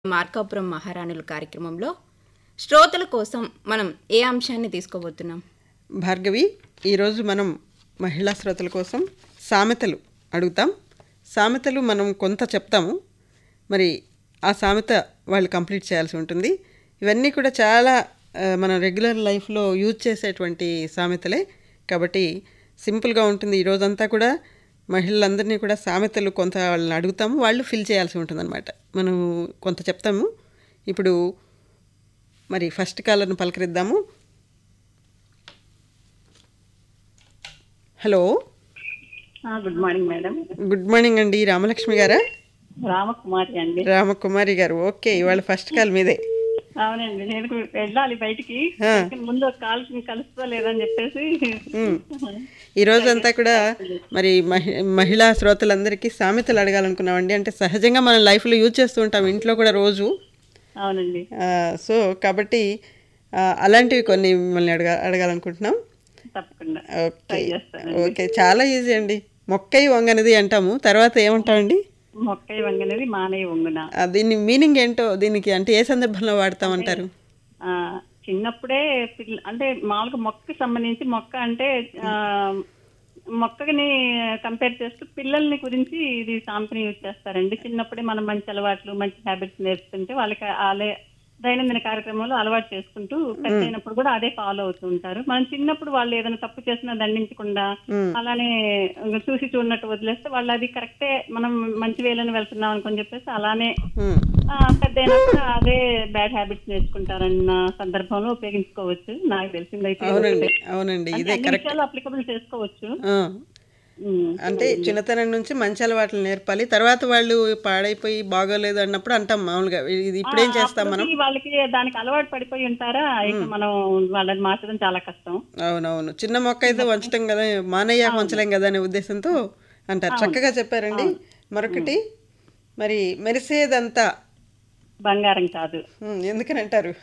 మార్కాపురం మహారాణుల కార్యక్రమంలో శ్రోతల కోసం మనం ఏ అంశాన్ని తీసుకోబోతున్నాం భార్గవి ఈరోజు మనం మహిళా శ్రోతల కోసం సామెతలు అడుగుతాం సామెతలు మనం కొంత చెప్తాము మరి ఆ సామెత వాళ్ళు కంప్లీట్ చేయాల్సి ఉంటుంది ఇవన్నీ కూడా చాలా ఆ, మన రెగ్యులర్ లైఫ్లో యూజ్ చేసేటువంటి సామెతలే కాబట్టి సింపుల్గా ఉంటుంది ఈ రోజంతా కూడా మహిళలందరినీ కూడా సామెతలు కొంత వాళ్ళని అడుగుతాము వాళ్ళు ఫిల్ చేయాల్సి ఉంటుందన్నమాట మనం కొంత చెప్తాము ఇప్పుడు మరి ఫస్ట్ కాలర్ని పలకరిద్దాము హలో ఆ, good morning madam good morning అండి రామలక్ష్మి గారా రామకుమారి అండి రామకుమారి గారు ఓకే ఇవాళ ఫస్ట్ కాల్ మీదే అవునండి నేను వెళ్ళాలి బయటికి ఆ. ముందు ఒక కాల్ కలుస్తా లేదని చెప్పేసి ఉమ్. ఈ రోజంతా కూడా మరి మహి మహిళా శ్రోతలందరికీ సామెతలు అడగాలనుకున్నామండి అంటే సహజంగా మనం లైఫ్లో యూజ్ చేస్తూ ఉంటాం ఇంట్లో కూడా రోజు అవునండి ఆ, సో కాబట్టి ఆ, అలాంటివి కొన్ని మిమ్మల్ని అడగా అడగాలనుకుంటున్నాం తప్పకుండా ఓకే ట్రై చేస్తాను ఓకే చాలా ఈజీ అండి మొక్కై వంగనిది అంటాము తర్వాత ఏమంటామండి మొక్కై వంగనేది మానయ్య వంగున ఆ, దీని మీనింగ్ ఏంటో దీనికి అంటే ఏ సందర్భంలో వాడతామంటారు ఆ, చిన్నప్పుడే పిల్ల అంటే మామూలుగా మొక్కకి సంబంధించి మొక్క అంటే ఆ, మొక్కని కంపేర్ చేస్తూ పిల్లల్ని గురించి ఇది సాంప్ని యూజ్ చేస్తారండి చిన్నప్పుడే మనం మంచి అలవాట్లు మంచి హ్యాబిట్స్ నేర్పుతుంటే వాళ్ళకి అలే దైనందిన కార్యక్రమంలో అలవాటు చేసుకుంటూ పెద్ద అయినప్పుడు కూడా అదే ఫాలో అవుతూ ఉంటారు మనం చిన్నప్పుడు వాళ్ళు ఏదైనా తప్పు చేసినా దండించకుండా అలానే చూసి చూడనట్టు వదిలేస్తే వాళ్ళు అది కరెక్టే మనం మంచి వేలని వెళ్తున్నాం అనుకొని చెప్పేసి అలానే ఉమ్, ఆ, పెద్ద అయినాక అదే బ్యాడ్ హ్యాబిట్స్ నేర్చుకుంటారన్న సందర్భంలో ఉపయోగించుకోవచ్చు నాకు తెలిసిందైతే అవునండి అవునండి అంటే ఇదే అన్ని కరెక్ట్ విషయాలు అప్లికబుల్ చేసుకోవచ్చు ఆ, ఉమ్, అంటే చిన్నతనం నుంచి మంచి అలవాట్లు నేర్పాలి తర్వాత వాళ్ళు పాడైపోయి బాగోలేదు అన్నప్పుడు అంటాం మామూలుగా ఇది ఇప్పుడేం చేస్తాం మనం అప్పటికి వాళ్ళకి దానికి అలవాటు పడిపోయి ఉంటారా ఇక మనం వాళ్ళని మార్చడం చాలా కష్టం అవునవును చిన్న మొక్క అయితే వంచటం కదా మానయ్యాక వంచలేం కదా అనే ఉద్దేశంతో అంటారు చక్కగా చెప్పారండి మరొకటి మరి మెరిసేదంతా బంగారం కాదు ఉమ్, ఎందుకని అంటారు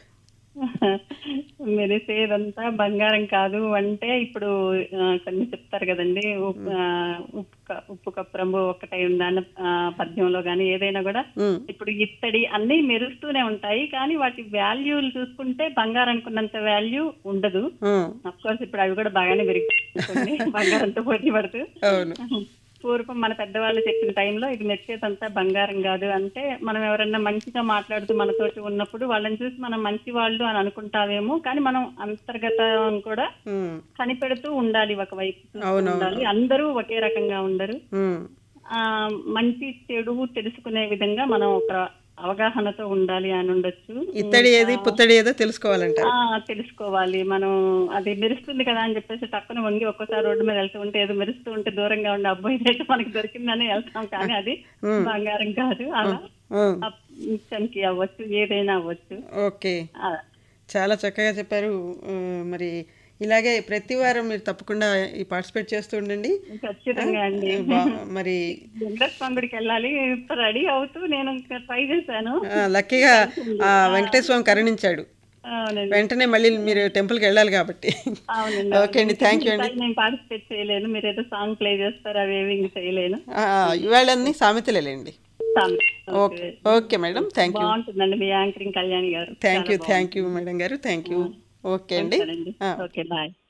మెరిసేదంతా బంగారం కాదు అంటే ఇప్పుడు ఆ, కొన్ని చెప్తారు కదండి ఉప్పు ఆ, ఉప్పు క- ఉప్పు కప్పు ఒక్కటై ఉందని పద్యంలో కానీ ఏదైనా కూడా ఉమ్, ఇప్పుడు ఇత్తడి అన్ని మెరుస్తూనే ఉంటాయి కానీ వాటి వాల్యూలు చూసుకుంటే బంగారం అనుకున్నంత వాల్యూ ఉండదు ఉమ్, అఫ్ కోర్స్ ఇప్పుడు అవి కూడా బాగానే పెరిగిపోతుంది బంగారంతో పోటీ పడుతూ అవును పూర్వం మన పెద్దవాళ్ళు చెప్పిన టైంలో ఇది మెచ్చేదంతా బంగారం కాదు అంటే మనం ఎవరన్నా మంచిగా మాట్లాడుతూ మనతోటి ఉన్నప్పుడు వాళ్ళని చూసి మనం మంచి వాళ్ళు అని అనుకుంటావేమో కానీ మనం అంతర్గతం కూడా ఉమ్, కనిపెడుతూ ఉండాలి ఒకవైపు చూస్తూ అవునవును. ఉండాలి అందరూ ఒకే రకంగా ఉండరు ఉమ్, ఆ మంచి చెడు తెలుసుకునే విధంగా మనం ఒక అవగాహనతో ఉండాలి అని ఉండొచ్చు ఇత్తడి ఏది పుత్తడి ఏదో తెలుసుకోవాలంటారు ఆ తెలుసుకోవాలి మనం అది మెరుస్తుంది కదా అని చెప్పేసి టక్కున వంగి ఒక్కోసారి రోడ్డు మీద వెళ్తూ ఉంటే ఏదో మెరుస్తూ ఉంటే దూరంగా ఉండే అబ్బాయి రేటు మనకి దొరికిందని వెళ్తాం కానీ అది బంగారం కాదు అలా ఉమ్, చనికి అవ్వచ్చు ఏదైనా అవ్వచ్చు ఓకే ఆ, చాలా చక్కగా చెప్పారు ఆ, మరి ఇలాగే ప్రతి వారం మీరు తప్పకుండా ఈ పార్టిసిపేట్ చేస్తూ ఉండండి ఖచ్చితంగా అండి బా- మరి వెంకటేశ్వర గుడికి వెళ్ళాలి రెడీ అవుతూ నేను ట్రై చేశాను ఆ, లక్కీగా ఆ వెంకటేశ్వర స్వామి కరుణించాడు అవునండి వెంటనే మళ్ళీ మీరు టెంపుల్కి వెళ్ళాలి కాబట్టి అవునండి ఓకే అండి థ్యాంక్ యూ అండి ఈసారి నేను పార్టిసిపేట్ చేయలేను మీరు ఏదో సాంగ్ ప్లే చేస్తారు అవి ఏవి ఇంక చేయలేను ఆ, ఇవాళ అన్ని సామెతలేండి song okay okay madam thank you బాగుంటుందండి మీ anchoring Kalyani garu thank you thank you madam garu thank you okay అండి సరేండి ఆ, ఓకే బాయ్